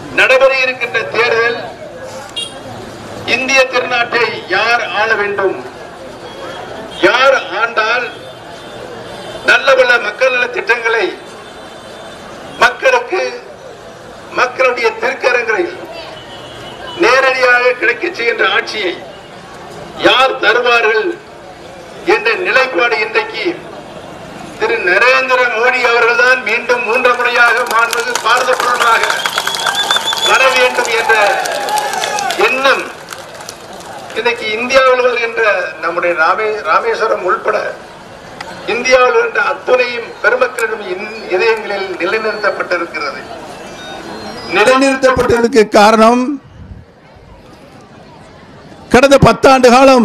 நடைபெற இருக்கின்ற தேர்தல் இந்திய திருநாட்டை யார் ஆள வேண்டும் யார் ஆண்டால் நல்ல பல மக்கள் நல திட்டங்களை மக்களுக்கு மக்களுடைய திருக்கரங்களில் நேரடியாக கிடைக்கச் செய்கின்ற ஆட்சியை யார் தருவார்கள் என்ற நிலைப்பாடு இன்றைக்கு திரு நரேந்திர மோடி அவர்கள்தான் மீண்டும் மூன்று முறையாக மாண்புமிகு பாரத பிரதமராக வர வேண்டும் என்ற எண்ணம் இன்னைக்கு இந்தியாவில் வருகின்ற நம்முடைய ராமே ராமேஸ்வரம் உள்பட இந்தியாவில் வருகின்ற அத்துணையும் பெருமக்களிடம் இன்- இதயங்களில் நிலைநிறுத்தப்பட்டிருக்கிறது நிலைநிறுத்தப்பட்டதற்கு காரணம் கடந்த பத்தாண்டு காலம்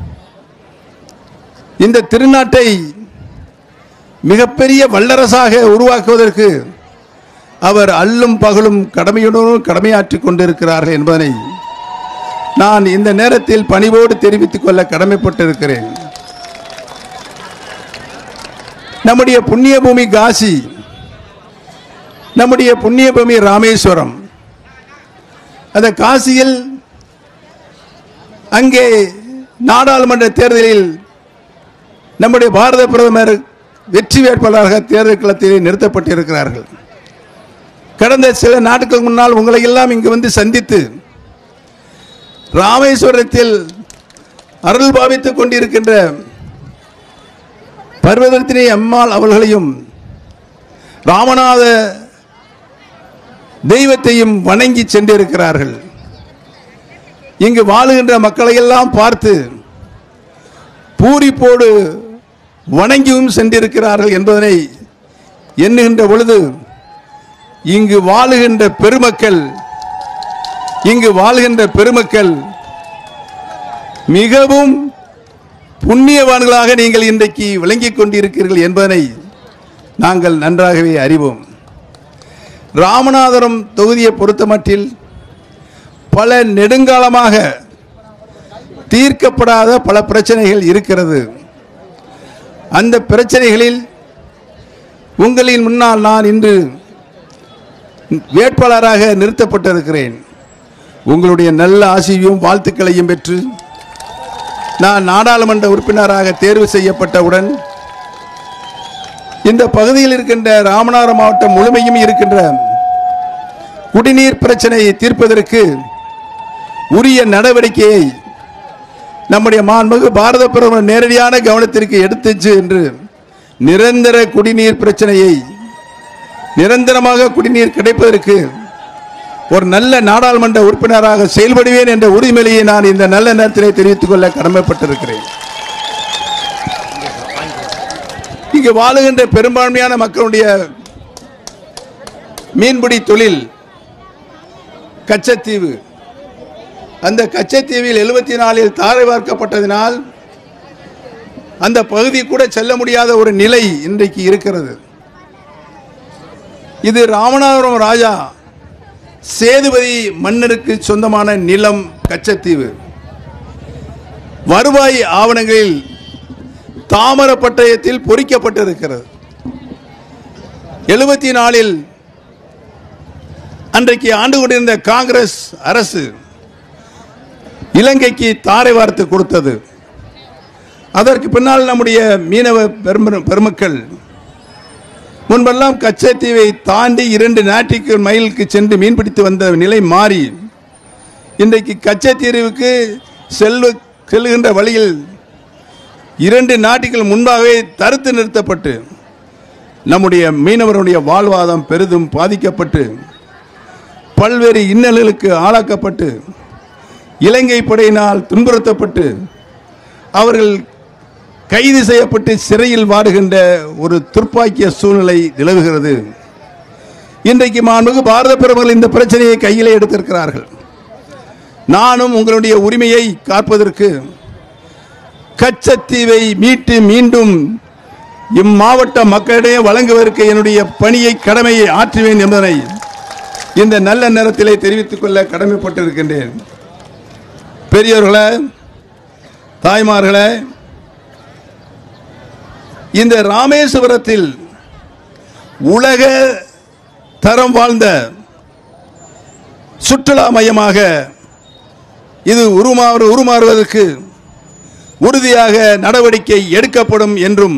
இந்த திருநாட்டை மிகப்பெரிய வல்லரசாக உருவாக்குவதற்கு அவர் அல்லும் பகலும் கடமையுடன் கடமையாற்றிக் கொண்டிருக்கிறார்கள் என்பதனை நான் இந்த நேரத்தில் பணிவோடு தெரிவித்துக் கொள்ள கடமைப்பட்டிருக்கிறேன் நம்முடைய புண்ணிய பூமி காசி நம்முடைய புண்ணிய பூமி ராமேஸ்வரம் அந்த காசியில் அங்கே நாடாளுமன்ற தேர்தலில் நம்முடைய பாரத பிரதமர் வெற்றி வேட்பாளராக தேர்தல் களத்தில் நிறுத்தப்பட்டிருக்கிறார்கள் கடந்த சில நாட்களுக்கு முன்னால் உங்களை எல்லாம் இங்கு வந்து சந்தித்து ராமேஸ்வரத்தில் அருள் பாவித்துக் கொண்டிருக்கின்ற பர்வதத்தினி அம்மாள் அவர்களையும் ராமநாத தெய்வத்தையும் வணங்கி சென்றிருக்கிறார்கள் இங்கு வாழுகின்ற மக்களை எல்லாம் பார்த்து பூரிப்போடு வணங்கியும் சென்றிருக்கிறார்கள் என்பதனை எண்ணுகின்ற பொழுது இங்கு வாழுகின்ற பெருமக்கள் இங்கு வாழ்கின்ற பெருமக்கள் மிகவும் புண்ணியவான்களாக நீங்கள் இன்றைக்கு விளங்கிக் கொண்டிருக்கிறீர்கள் என்பதனை நாங்கள் நன்றாகவே அறிவோம் ராமநாதபுரம் தொகுதியை பொறுத்தமட்டில் பல நெடுங்காலமாக தீர்க்கப்படாத பல பிரச்சனைகள் இருக்கிறது அந்த பிரச்சனைகளில் உங்களின் முன்னால் நான் இன்று வேட்பாளராக நிறுத்தப்பட்டிருக்கிறேன் உங்களுடைய நல்ல ஆசியும் வாழ்த்துக்களையும் பெற்று நான் நாடாளுமன்ற உறுப்பினராக தேர்வு செய்யப்பட்டவுடன் இந்த பகுதியில் இருக்கின்ற ராமநாதபுரம் மாவட்டம் முழுமையும் இருக்கின்ற குடிநீர் பிரச்சனையை தீர்ப்பதற்கு உரிய நடவடிக்கையை நம்முடைய மாண்புமிகு பாரத பிரதமர் நேரடியான கவனத்திற்கு எடுத்துச்சு என்று நிரந்தர குடிநீர் பிரச்சனையை நிரந்தரமாக குடிநீர் கிடைப்பதற்கு ஒரு நல்ல நாடாளுமன்ற உறுப்பினராக செயல்படுவேன் என்ற உறுதிமொழியை நான் இந்த நல்ல நேரத்திலே தெரிவித்துக் கொள்ள கடமைப்பட்டிருக்கிறேன் இங்கு வாழுகின்ற பெரும்பான்மையான மக்களுடைய மீன்பிடி தொழில் கச்சத்தீவு அந்த கச்சத்தீவில் எழுபத்தி நாலில் தாரை வார்க்கப்பட்டதினால் அந்த பகுதி கூட செல்ல முடியாத ஒரு நிலை இன்றைக்கு இருக்கிறது இது ராமநாதபுரம் ராஜா சேதுபதி மன்னருக்கு சொந்தமான நிலம் கச்சத்தீவு வருவாய் ஆவணங்களில் தாமர பட்டயத்தில் பொறிக்கப்பட்டிருக்கிறது எழுபத்தி நாலில் அன்றைக்கு ஆண்டு கொண்டிருந்த காங்கிரஸ் அரசு இலங்கைக்கு தாரை வார்த்து கொடுத்தது அதற்கு பின்னால் நம்முடைய மீனவ பெரும- பெருமக்கள் முன்பெல்லாம் கச்சத்தீவை தாண்டி இரண்டு நாட்டிற்கு மைலுக்கு சென்று மீன்பிடித்து வந்த நிலை மாறி இன்றைக்கு கச்சத்தீவுக்கு செல்வ செல்லுகின்ற வழியில் இரண்டு நாட்டுகள் முன்பாகவே தடுத்து நிறுத்தப்பட்டு நம்முடைய மீனவருடைய வாழ்வாதாரம் பெரிதும் பாதிக்கப்பட்டு பல்வேறு இன்னல்களுக்கு ஆளாக்கப்பட்டு இலங்கை படையினால் துன்புறுத்தப்பட்டு அவர்கள் கைது செய்யப்பட்டு சிறையில் வாடுகின்ற ஒரு துர்ப்பாக்கிய சூழ்நிலை நிலவுகிறது இன்றைக்கு மாண்புமிகு பாரத பிரதமர்கள் இந்த பிரச்சனையை கையிலே எடுத்திருக்கிறார்கள் நானும் உங்களுடைய உரிமையை காப்பதற்கு கச்சத்தீவை மீட்டு மீண்டும் இம்மாவட்ட மக்களிடையே வழங்குவதற்கு என்னுடைய பணியை கடமையை ஆற்றுவேன் என்பதனை இந்த நல்ல நேரத்திலே தெரிவித்துக் கொள்ள கடமைப்பட்டிருக்கின்றேன் பெரியோர்களே தாய்மார்களே இந்த ராமேஸ்வரத்தில் உலக தரம் வாழ்ந்த சுற்றுலா மையமாக இது உருமாறு உருமாறுவதற்கு உறுதியாக நடவடிக்கை எடுக்கப்படும் என்றும்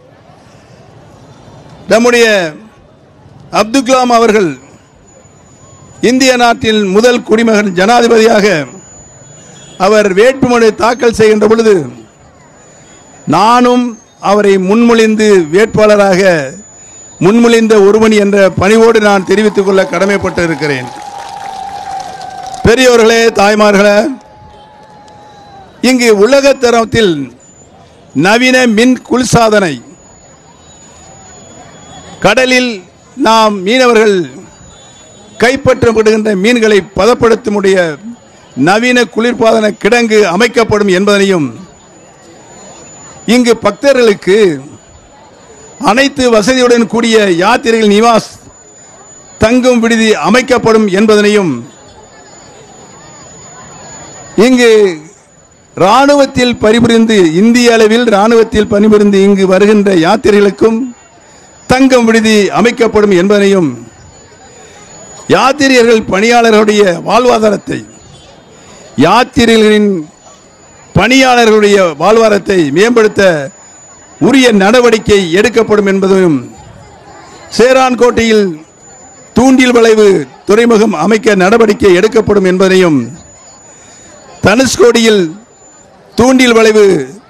நம்முடைய அப்துல் கலாம் அவர்கள் இந்திய நாட்டில் முதல் குடிமகன் ஜனாதிபதியாக அவர் வேட்புமனு தாக்கல் செய்கின்ற பொழுது நானும் அவரை முன்மொழிந்து வேட்பாளராக முன்மொழிந்த ஒருவன் என்ற பணிவோடு நான் தெரிவித்துக் கொள்ள கடமைப்பட்டு இருக்கிறேன் பெரியோர்களே தாய்மார்களே இங்கு உலக தரத்தில் நவீன மின் குளிர்சாதனை கடலில் நாம் மீனவர்கள் கைப்பற்றப்படுகின்ற மீன்களை பதப்படுத்தமுடைய நவீன குளிர்பாதன கிடங்கு அமைக்கப்படும் என்பதனையும் இங்கு பக்தர்களுக்கு அனைத்து வசதியுடன் கூடிய யாத்திரைகள் நிவாஸ் தங்கும் விடுதி அமைக்கப்படும் என்பதனையும் இங்கு ராணுவத்தில் பணிபுரிந்து இந்திய அளவில் ராணுவத்தில் பணிபுரிந்து இங்கு வருகின்ற யாத்திரைகளுக்கும் தங்கும் விடுதி அமைக்கப்படும் என்பதனையும் யாத்திரியர்கள் பணியாளர்களுடைய வாழ்வாதாரத்தை யாத்திரைகளின் பணியாளர்களுடைய வாழ்வாதாரத்தை மேம்படுத்த உரிய நடவடிக்கை எடுக்கப்படும் என்பதையும் சேரான்கோட்டையில் தூண்டில் வளைவு துறைமுகம் அமைக்க நடவடிக்கை எடுக்கப்படும் என்பதையும் தனுஷ்கோடியில் தூண்டில் வளைவு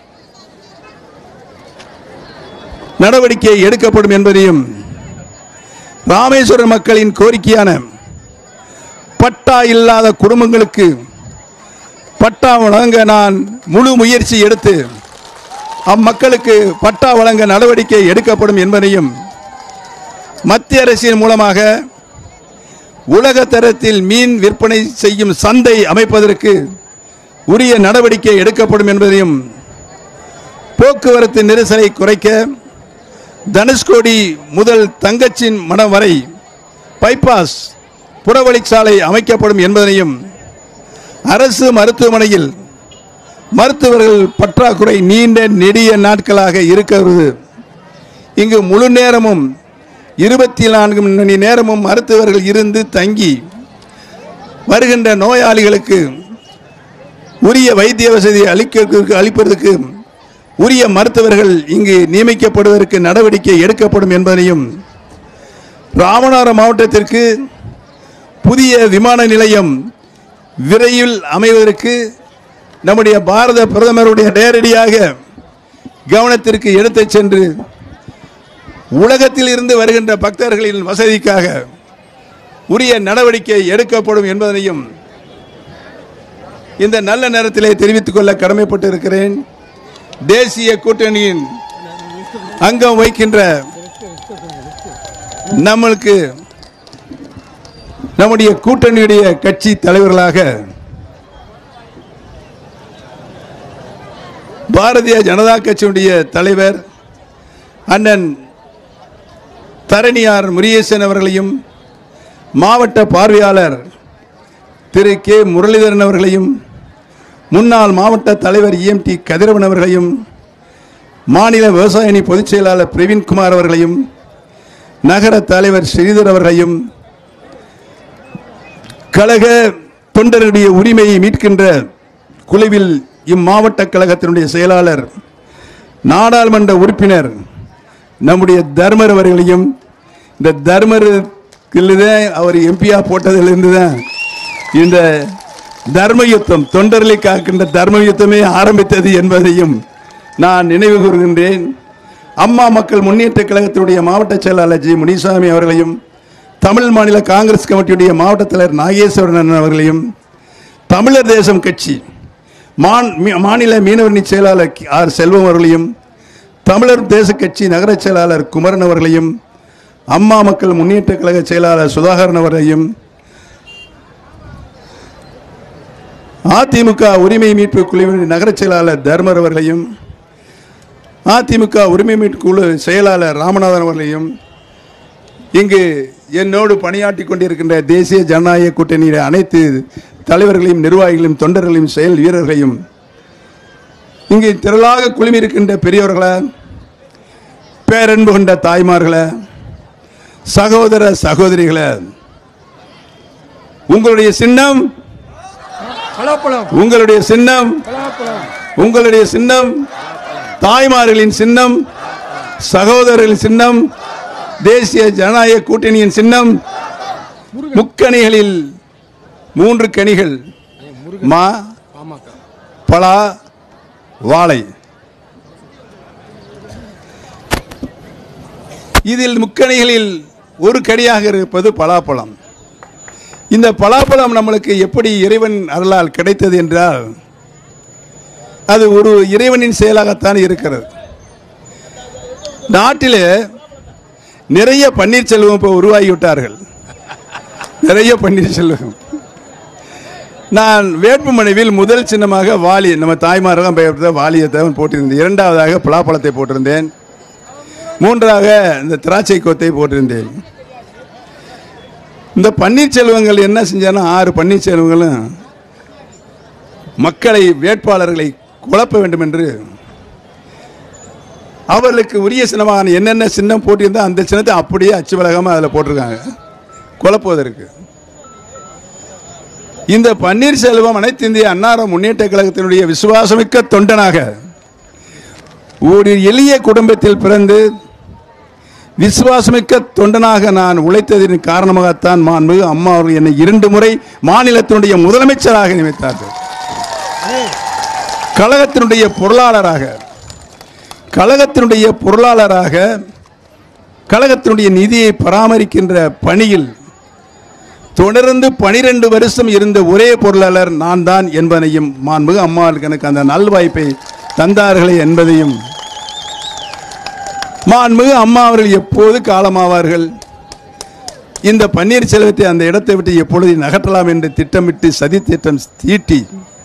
நடவடிக்கை எடுக்கப்படும் என்பதையும் ராமேஸ்வரம் மக்களின் கோரிக்கையான பட்டா இல்லாத குடும்பங்களுக்கு பட்டா வழங்க நான் முழு முயற்சி எடுத்து அம்மக்களுக்கு பட்டா வழங்க நடவடிக்கை எடுக்கப்படும் என்பதையும் மத்திய அரசின் மூலமாக உலக தரத்தில் மீன் விற்பனை செய்யும் சந்தை அமைப்பதற்கு உரிய நடவடிக்கை எடுக்கப்படும் என்பதையும் போக்குவரத்து நெரிசலை குறைக்க தனுஷ்கோடி முதல் தங்கச்சின் மடம் வரை பைபாஸ் புறவழிச்சாலை அமைக்கப்படும் என்பதனையும் அரசு மருத்துவமனையில் மருத்துவர்கள் பற்றாக்குறை நீண்ட நெடிய நாட்களாக இருக்கிறது இங்கு முழு நேரமும் இருபத்தி நான்கு மணி நேரமும் மருத்துவர்கள் இருந்து தங்கி வருகின்ற நோயாளிகளுக்கு உரிய வைத்திய வசதி அளிக்க அளிப்பதற்கு உரிய மருத்துவர்கள் இங்கு நியமிக்கப்படுவதற்கு நடவடிக்கை எடுக்கப்படும் என்பதையும் ராமநாதபுரம் மாவட்டத்திற்கு புதிய விமான நிலையம் விரைவில் அமைவதற்கு நம்முடைய பாரத பிரதமருடைய நேரடியாக கவனத்திற்கு எடுத்துச் சென்று உலகத்தில் இருந்து வருகின்ற பக்தர்களின் வசதிக்காக உரிய நடவடிக்கை எடுக்கப்படும் என்பதனையும் இந்த நல்ல நேரத்திலே தெரிவித்துக் கொள்ள கடமைப்பட்டு இருக்கிறேன் தேசிய கூட்டணியின் அங்கம் வைக்கின்ற நம்மளுக்கு நம்முடைய கூட்டணியுடைய கட்சி தலைவர்களாக பாரதிய ஜனதா கட்சியுடைய தலைவர் அண்ணன் தரணியார் முருகேசன் அவர்களையும் மாவட்ட பார்வையாளர் திரு கே முரளிதரன் அவர்களையும் முன்னாள் மாவட்ட தலைவர் இஎம்டி கதிரவன் அவர்களையும் மாநில விவசாய அணி பொதுச் செயலாளர் பிரவீன்குமார் அவர்களையும் நகர தலைவர் ஸ்ரீதர் அவர்களையும் கழக தொண்டர்களுடைய உரிமையை மீட்கின்ற குழுவில் இம்மாவட்ட கழகத்தினுடைய செயலாளர் நாடாளுமன்ற உறுப்பினர் நம்முடைய தர்மர் அவர்களையும் இந்த தர்மருக்கு தான் அவர் எம்பியா போட்டதிலிருந்து தான் இந்த தர்ம யுத்தம் தொண்டர்களை காக்கின்ற தர்ம யுத்தமே ஆரம்பித்தது என்பதையும் நான் நினைவு கூறுகின்றேன் அம்மா மக்கள் முன்னேற்ற கழகத்தினுடைய மாவட்ட செயலாளர் ஜி முனிசாமி அவர்களையும் தமிழ் மாநில காங்கிரஸ் கமிட்டியுடைய மாவட்ட தலைவர் நாகேஸ்வரன் அவர்களையும் தமிழர் தேசம் கட்சி மான் மீ- மாநில மீனவரணி செயலாளர் ஆர் செல்வம் அவர்களையும் தமிழர் தேச கட்சி நகர செயலாளர் குமரன் அவர்களையும் அம்மா மக்கள் முன்னேற்ற கழக செயலாளர் சுதாகரன் அவர்களையும் அதிமுக உரிமை மீட்பு குழுவின் நகர செயலாளர் தர்மர் அவர்களையும் அதிமுக உரிமை மீட்பு குழு செயலாளர் ராமநாதன் அவர்களையும் இங்கு என்னோடு பணியாற்றி கொண்டிருக்கின்ற தேசிய ஜனநாயக கூட்டணியில அனைத்து தலைவர்களையும் நிர்வாகிகளையும் தொண்டர்களையும் செயல் வீரர்களையும் இங்கு திரளாக குழுமி இருக்கின்ற பெரியவர்களை பேரன்பு கொண்ட தாய்மார்களை சகோதர சகோதரிகளை உங்களுடைய சின்னம் பலாப்பழம் உங்களுடைய சின்னம் பலாப்பழம் உங்களுடைய சின்னம் தாய்மார்களின் சின்னம் சகோதரர்களின் சின்னம் தேசிய ஜனநாயக கூட்டணியின் சின்னம் முக்கணிகளில் மூன்று கனிகள் மா பாமக பலா வாழை இதில் முக்கணிகளில் ஒரு கனியாக இருப்பது பலாப்பழம் இந்த பலாப்பழம் நம்மளுக்கு எப்படி இறைவன் அருளால் கிடைத்தது என்றால் அது ஒரு இறைவனின் செயலாகத்தான் இருக்கிறது நாட்டிலே நிறைய பன்னீர்செல்வம் இப்போ உருவாகிவிட்டார்கள் நிறைய பன்னீர்செல்வம் நான் வேட்புமனுவில் முதல் சின்னமாக வாலி நம்ம தாய்மாரெல்லாம் பயப்படுத்த வாலியை தான் போட்டிருந்தேன் இரண்டாவதாக பலாப்பழத்தை போட்டிருந்தேன் மூன்றாக இந்த திராட்சை கொத்தை போட்டிருந்தேன் இந்த பன்னீர்செல்வங்கள் என்ன செஞ்சாலும் ஆறு பன்னீர்செல்வங்களும் மக்களை வேட்பாளர்களை குழப்ப வேண்டும் என்று அவர்களுக்கு உரிய சின்னமான என்னென்ன சின்னம் போட்டிருந்தோ அந்த சின்னத்தை அப்படியே அச்சு விலகாமல் அதில் போட்டிருக்காங்க குழப்புவதற்கு இந்த பன்னீர்செல்வம் அனைத்து இந்திய அன்னார முன்னேற்ற கழகத்தினுடைய விசுவாசமிக்க தொண்டனாக ஒரு எளிய குடும்பத்தில் பிறந்து விசுவாசமிக்க தொண்டனாக நான் உழைத்ததின் காரணமாகத்தான் மாண்புமிகு அம்மா அவர்கள் என்னை இரண்டு முறை மாநிலத்தினுடைய முதலமைச்சராக நியமித்தார்கள் கழகத்தினுடைய பொருளாளராக கழகத்தினுடைய பொருளாளராக கழகத்தினுடைய நிதியை பராமரிக்கின்ற பணியில் தொடர்ந்து பனிரெண்டு வருஷம் இருந்த ஒரே பொருளாளர் நான் தான் என்பதையும் மாண்புமிகு அம்மாவுக்கு எனக்கு அந்த நல்வாய்ப்பை தந்தார்களே என்பதையும் மாண்புமிகு அம்மா அவர்கள் எப்போது காலமாவார்கள் இந்த பன்னீர்செல்வத்தை அந்த இடத்தை விட்டு எப்பொழுது நகற்றலாம் என்று திட்டமிட்டு சதி திட்டம் தீட்டி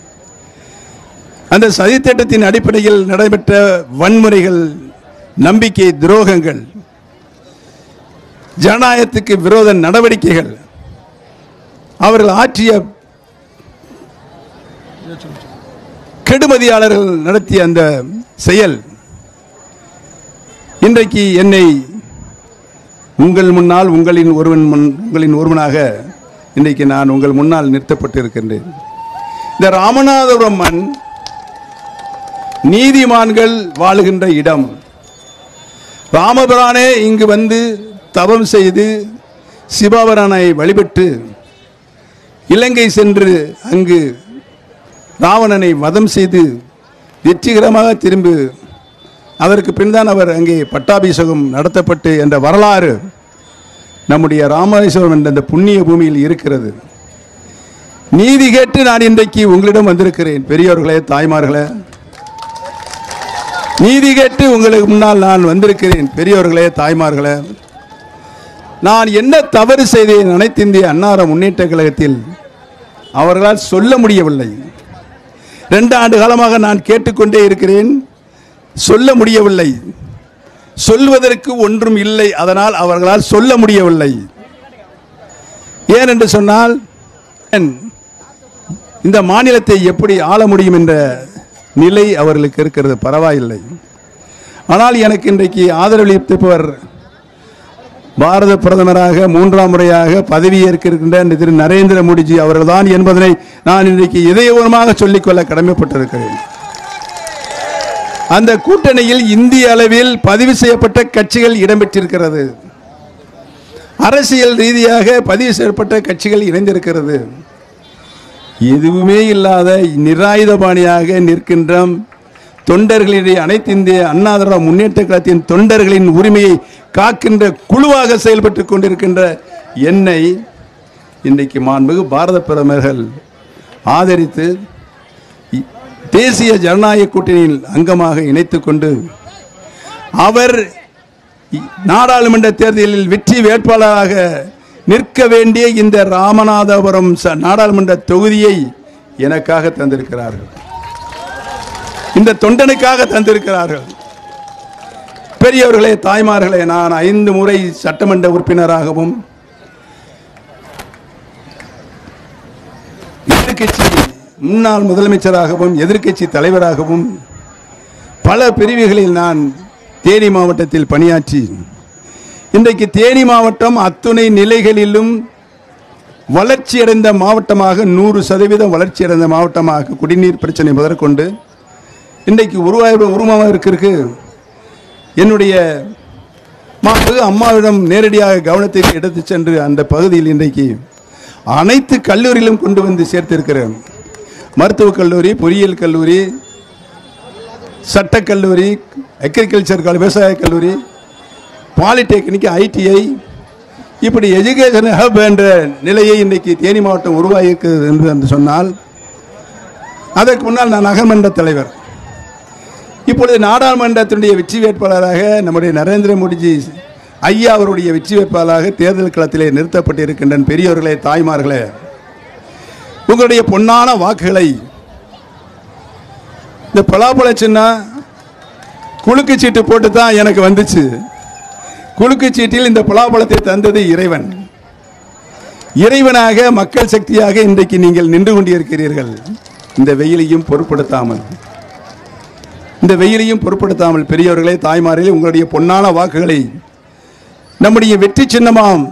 அந்த சதி திட்டத்தின் அடிப்படையில் நடைபெற்ற வன்முறைகள் நம்பிக்கை துரோகங்கள் ஜனநாயகத்துக்கு விரோத நடவடிக்கைகள் அவர்கள் ஆற்றிய கெடுமதியாளர்கள் நடத்திய அந்த செயல் இன்றைக்கு என்னை உங்கள் முன்னால் உங்களின் ஒருவன் முன் உங்களின் ஒருவனாக இன்றைக்கு நான் உங்கள் முன்னால் நிறுத்தப்பட்டு இருக்கின்றேன் இந்த ராமநாதபுரம் மண் நீதிமான்கள் வாழுகின்ற இடம் ராமபிரானே இங்கு வந்து தவம் செய்து சிவபரானை வழிபட்டு இலங்கை சென்று அங்கு ராவணனை வதம் செய்து வெற்றிகரமாக திரும்பி அதற்கு பின்தான் அவர் அங்கே பட்டாபிஷேகம் நடத்தப்பட்டு என்ற வரலாறு நம்முடைய ராமேஸ்வரம் என்ற அந்த புண்ணிய பூமியில் இருக்கிறது நீதி கேட்டு நான் இன்றைக்கு உங்களிடம் வந்திருக்கிறேன் பெரியோர்களே தாய்மார்களே நீதி கேட்டு உங்களுக்கு முன்னால் நான் வந்திருக்கிறேன் பெரியோர்களே தாய்மார்களே நான் என்ன தவறு செய்தேன் அனைத்து இந்திய அன்னார முன்னேற்ற கழகத்தில் அவர்களால் சொல்ல முடியவில்லை ரெண்டு ஆண்டு காலமாக நான் கேட்டுக்கொண்டே இருக்கிறேன் சொல்ல முடியவில்லை சொல்வதற்கு ஒன்றும் இல்லை அதனால் அவர்களால் சொல்ல முடியவில்லை ஏன் என்று சொன்னால் ஏன் இந்த மாநிலத்தை எப்படி ஆள முடியும் என்ற நிலை அவர்களுக்கு இருக்கிறது பரவாயில்லை ஆனால் எனக்கு இன்றைக்கு ஆதரவளிப்பவர் பாரத பிரதமராக மூன்றாம் முறையாக பதவியேற்க இருக்கின்ற திரு நரேந்திர மோடிஜி அவர்கள்தான் என்பதனை நான் இன்றைக்கு இதயபூர்வமாக சொல்லிக்கொள்ள கடமைப்பட்டிருக்கிறேன் அந்த கூட்டணியில் இந்திய அளவில் பதிவு செய்யப்பட்ட கட்சிகள் இடம்பெற்றிருக்கிறது அரசியல் ரீதியாக பதிவு செய்யப்பட்ட கட்சிகள் இணைந்திருக்கிறது எதுவுமே இல்லாத நிராயுதபாணியாக நிற்கின்ற தொண்டர்களிடையே அனைத்து இந்திய அண்ணாதிராவிட முன்னேற்ற கழகத்தின் தொண்டர்களின் உரிமையை காக்கின்ற குழுவாக செயல்பட்டு கொண்டிருக்கின்ற என்னை இன்றைக்கு மாண்புமிகு பாரத பிரதமர்கள் ஆதரித்து இ- தேசிய ஜனநாயக கூட்டணியில் அங்கமாக இணைத்துக் கொண்டு அவர் இ- நாடாளுமன்ற தேர்தலில் வெற்றி வேட்பாளராக நிற்க வேண்டிய இந்த ராமநாதபுரம் ச- நாடாளுமன்ற தொகுதியை எனக்காக தந்திருக்கிறார்கள் இந்த தொண்டனுக்காக தந்திருக்கிறார்கள் பெரியவர்களே தாய்மார்களே நான் ஐந்து முறை சட்டமன்ற உறுப்பினராகவும் எதிர்க்கட்சி முன்னாள் முதலமைச்சராகவும் எதிர்க்கட்சி தலைவராகவும் பல பிரிவுகளில் நான் தேனி மாவட்டத்தில் பணியாற்றி இன்றைக்கு தேனி மாவட்டம் அத்துணை நிலைகளிலும் வளர்ச்சியடைந்த மாவட்டமாக நூறு சதவீதம் வளர்ச்சியடைந்த மாவட்டமாக குடிநீர் பிரச்சனை முதற்கொண்டு இன்றைக்கு உருவாக உருவமாக இருக்கிறதுக்கு என்னுடைய மாண்புமிகு அம்மாவிடம் நேரடியாக கவனத்திற்கு எடுத்துச் சென்று அந்த பகுதியில் இன்றைக்கு அனைத்து கல்லூரியிலும் கொண்டு வந்து சேர்த்திருக்கிறேன் மருத்துவக் கல்லூரி பொறியியல் கல்லூரி சட்டக் கல்லூரி அக்ரிகல்ச்சர் கல்லூரி விவசாய கல்லூரி பாலிடெக்னிக் ஐடிஐ இப்படி எஜுகேஷன் ஹப் என்ற நிலையை இன்றைக்கு தேனி மாவட்டம் உருவாகியிருக்கிறது என்று என்று சொன்னால் அதற்கு முன்னால் நான் நகர்மன்ற தலைவர் இப்பொழுது நாடாளுமன்றத்தினுடைய வெற்றி வேட்பாளராக நம்முடைய நரேந்திர மோடிஜி ஐயா அவருடைய வெற்றி வேட்பாளராக தேர்தல் களத்திலே நிறுத்தப்பட்டிருக்கின்ற பெரியோர்களே தாய்மார்களே உங்களுடைய பொன்னான வாக்குகளை இந்த பலாப்பழ சின்னம் குலுக்கு சீட்டு போட்டு தான் எனக்கு வந்துச்சு குலுக்கு சீட்டில் இந்த பலாப்பழத்தை தந்தது இறைவன் இறைவனாக மக்கள் சக்தியாக இன்றைக்கு நீங்கள் நின்று கொண்டிருக்கிறீர்கள் இந்த வெயிலையும் பொருட்படுத்தாமல் இந்த வெயிலையும் பொருட்படுத்தாமல் பெரியவர்களே தாய்மார்களே உங்களுடைய பொன்னான வாக்குகளை நம்முடைய வெற்றி சின்னமாம்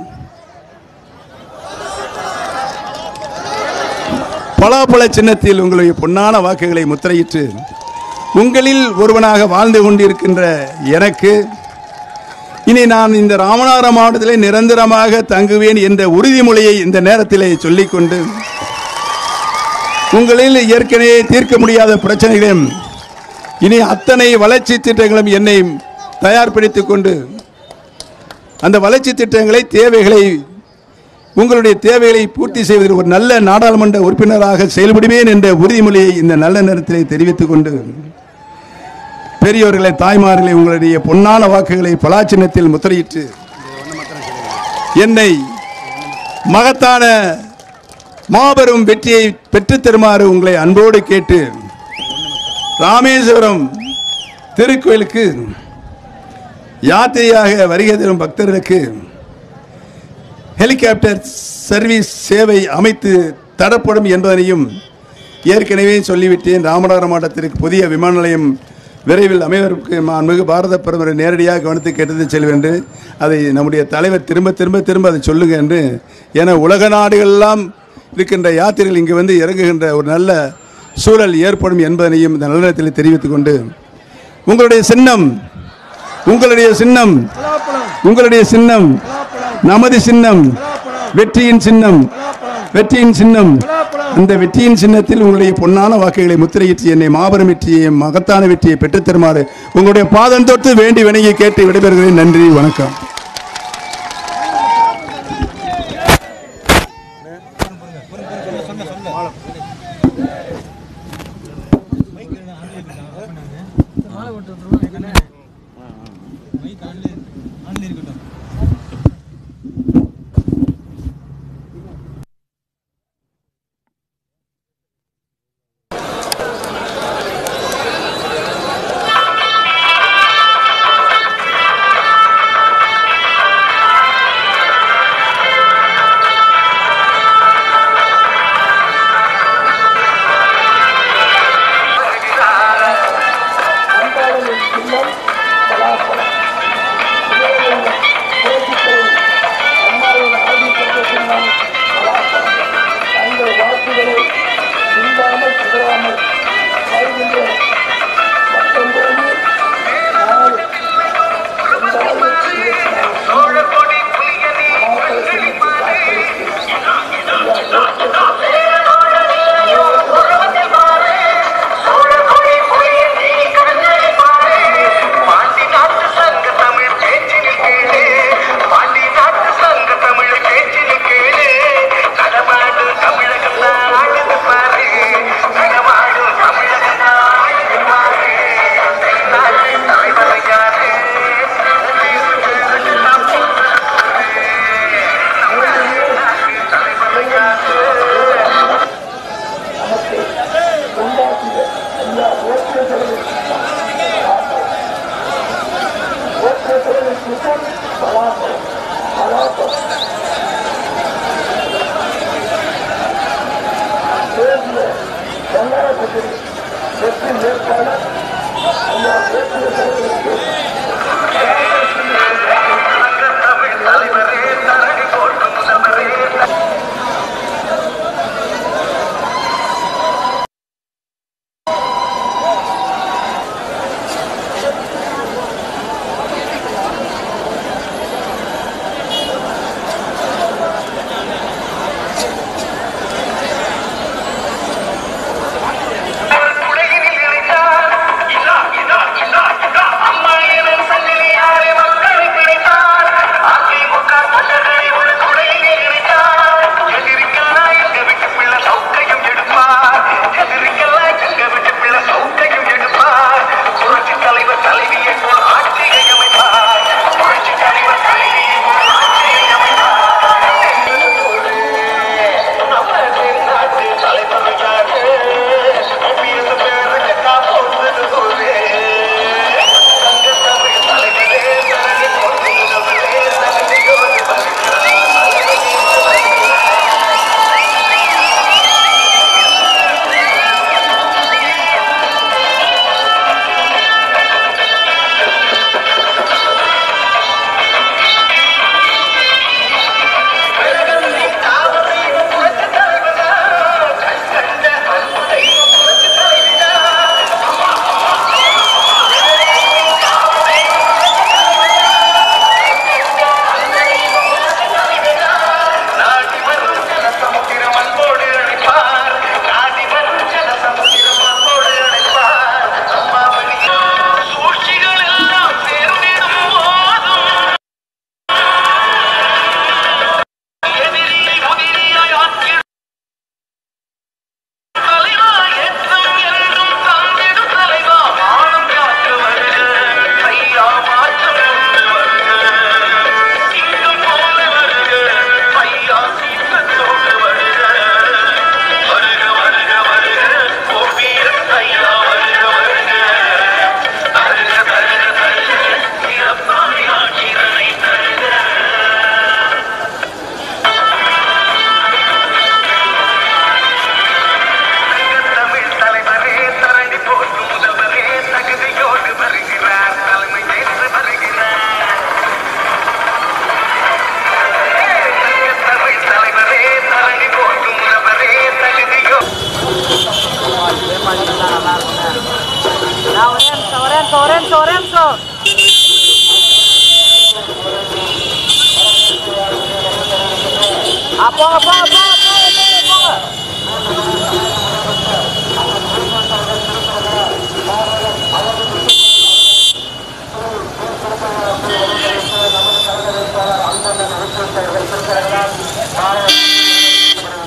பலாப்பழ சின்னத்தில் உங்களுடைய பொன்னான வாக்குகளை முத்திரையிட்டு உங்களில் ஒருவனாக வாழ்ந்து கொண்டிருக்கின்ற எனக்கு இனி நான் இந்த ராமநாதபுரம் மாவட்டத்திலே நிரந்தரமாக தங்குவேன் என்ற உறுதிமொழியை இந்த நேரத்திலே சொல்லிக்கொண்டு உங்களில் ஏற்கனவே தீர்க்க முடியாத பிரச்சனைகளையும் இனி அத்தனை வளர்ச்சி திட்டங்களும் என்னை தயார்படுத்திக் கொண்டு அந்த வளர்ச்சி திட்டங்களை தேவைகளை உங்களுடைய தேவைகளை பூர்த்தி செய்வதில் ஒரு நல்ல நாடாளுமன்ற உறுப்பினராக செயல்படுவேன் என்ற உறுதிமொழியை இந்த நல்ல நேரத்திலே தெரிவித்துக் கொண்டு பெரியோர்களை தாய்மார்களை உங்களுடைய பொன்னான வாக்குகளை பலாச்சின்னத்தில் முத்திரையிட்டு என்னை மகத்தான மாபெரும் வெற்றியை பெற்றுத் தருமாறு உங்களை அன்போடு கேட்டு ராமேஸ்வரம் திருக்கோயிலுக்கு யாத்திரையாக வருகை தரும் பக்தர்களுக்கு ஹெலிகாப்டர் சர்வீஸ் சேவை அமைத்து தரப்படும் என்பதனையும் ஏற்கனவே சொல்லிவிட்டேன் ராமநாதபுரம் மாவட்டத்திற்கு புதிய விமான நிலையம் விரைவில் அமைவதற்கு மாண்புமிகு பாரத பிரதமரை நேரடியாக கவனித்து கேட்டது செல்வேன் என்று அதை நம்முடைய தலைவர் திரும்ப திரும்ப திரும்ப அதை சொல்லுங்க என்று என உலக நாடுகளெல்லாம் இருக்கின்ற யாத்திரைகள் இங்கு வந்து இறங்குகின்ற ஒரு நல்ல சூழல் ஏற்படும் என்பதனையும் இந்த நல்ல நேரத்தில் தெரிவித்துக் கொண்டு உங்களுடைய சின்னம் உங்களுடைய சின்னம் உங்களுடைய சின்னம் நமது சின்னம் வெற்றியின் சின்னம் வெற்றியின் சின்னம் அந்த வெற்றியின் சின்னத்தில் உங்களுடைய பொன்னான வாக்குகளை முத்திரையிட்டு என்னை மாபெரும் வெற்றியை மகத்தான வெற்றியை பெற்றுத் தருமாறு உங்களுடைய பாதம் தொட்டு வேண்டி வணங்கி கேட்டு விடைபெறுகிறேன் நன்றி வணக்கம் அன்பாளனின் சின்னம்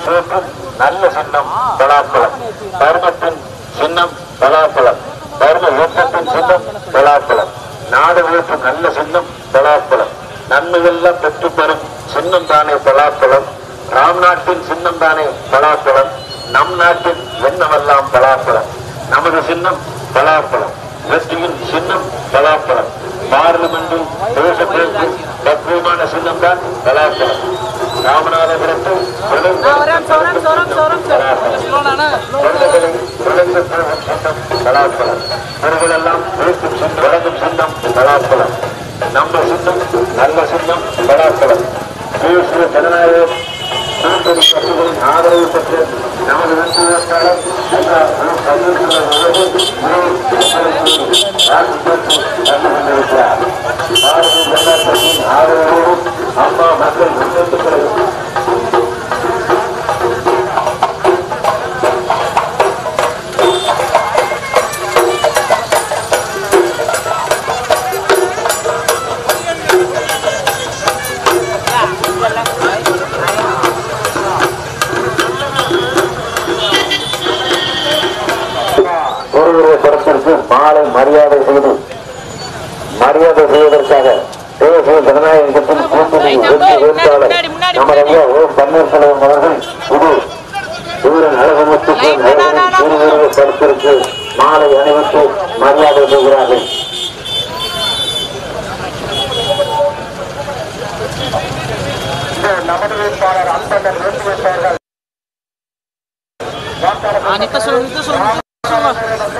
தோற்றும் நல்ல சின்னம் பலாப்பழம் தர்மத்தின் சின்னம் பலாப்பழம் தர்ம இயக்கத்தின் சின்னம் பலாப்பழம் நாடு உயர்த்தும் நல்ல சின்னம் பலாப்பழம் நன்மையெல்லாம் பெற்று பெறும் சின்னம் தானே பலாப்பழம் ராம் நாட்டின் சின்னம் தானே பலாப்பழம் நம் நாட்டின் எண்ணமெல்லாம் பலாப்பழம் நமது சின்னம் பலாப்பழம் வெற்றியின் சின்னம் பலாப்பழம் பார்லிமெண்டில் தேசத்திற்கு பக்குவமான சின்னம் தான் பலாப்பழம் ராமநாதபுரத்தில் சோரம் சோரம் சோரம் சோரம் குழந்தைகளை குழந்தை போகும் சின்னம் பலாப்பழம் இவர்களெல்லாம் பேசும் சின்னம் வழங்கும் சின்னம் பலாப்பழம் நம்ம சின்னம் நல்ல சின்னம் பலாப்பழம் தேசிய ஜனநாயக கூட்டணி கட்சிகளின் ஆதரவு பெற்று நமது வெற்றி வேட்பாளர் பாரதிய ஜனதா கட்சியின் ஆதரவோடு அம்மா மக்கள் முன்னேற்ற கழகம் ஒருவருடைய படத்திற்கு மாலை மரியாதை செய்து மரியாதை செய்வதற்காக தேசிய ஜனநாயக கட்சியின் கூட்டணி வெற்றி வேட்பாளர் நமது ஐயா ஓ பன்னீர்செல்வம் அவர்கள் இது சூரன் அழகமுத்துக்கு திருவுருவ படத்திற்கு மாலை அணிவித்து மரியாதை செய்கிறார்கள் நமது வேட்பாளர் அன்பர்கள் வேட்பு வேட்பாளர்கள் நிக்க சொல்லு நிக்க சொல்லு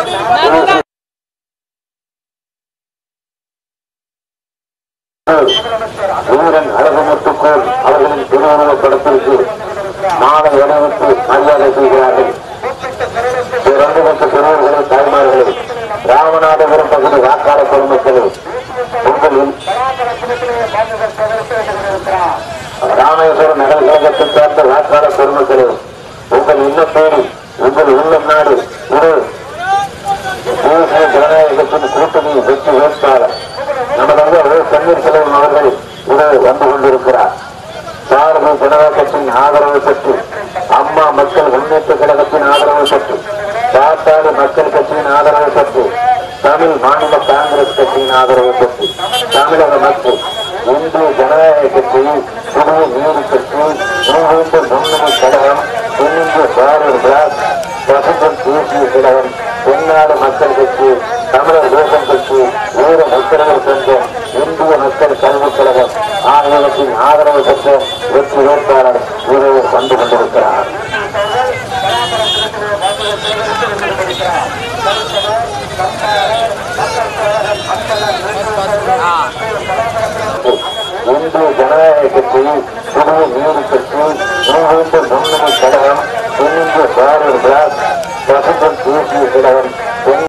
வீரன் அழகமுத்துக்கோள் அவர்களின் திருமண படத்திற்கு மாலை அணிவித்து மரியாதை செய்கிறார்கள் இரண்டு சிறுவர்களே தாய்மார்களே ராமநாதபுரம் பகுதி வாக்காளர் பெருமக்களே உங்களில் ராமேஸ்வரம் நகர் கழகத்தை சேர்ந்த வாக்காளர் பெருமக்களே உங்கள் இல்லத்தோடு உங்கள் உள்ளம் நாடு ஒரு தேசிய ஜனநாயகத்தின் கூட்டணி வெற்றி வேட்பாளர் நமது ஐயா பன்னீர்செல்வம் அவர்கள் இதை வந்து கொண்டிருக்கிறார் பாரதிய ஜனதா கட்சியின் ஆதரவு பெற்று அம்மா மக்கள் முன்னேற்ற கழகத்தின் ஆதரவு பெற்று பாட்டாளி மக்கள் கட்சியின் ஆதரவு பெற்று தமிழ் மாநில காங்கிரஸ் கட்சியின் ஆதரவு பெற்று தமிழக மக்கள் இந்திய ஜனநாயக கட்சியில் புதிய நீதி கட்சி மூவேந்த முன்னணி கழகம் தென்னிந்திய பாரதிய பிளாக் பசுபன் தேசிய கழகம் தென்னாடு மக்கள் கட்சி தமிழர் தேசம் கட்சி வீர முத்திரங்கள் சங்கம் இந்திய மக்கள் கல்விக் கழகம் ஆகியவற்றின் ஆதரவு பெற்ற வெற்றி வேட்பாளர் இதை வந்து கொண்டிருக்கிறார் இந்திய ஜனநாயக கட்சியில் புதிய நீதி கட்சி மூவேந்த முன்னணி கழகம் தென்னிந்திய பாரதிய பிளாக் பசுபன் தேசிய கழகம் தென்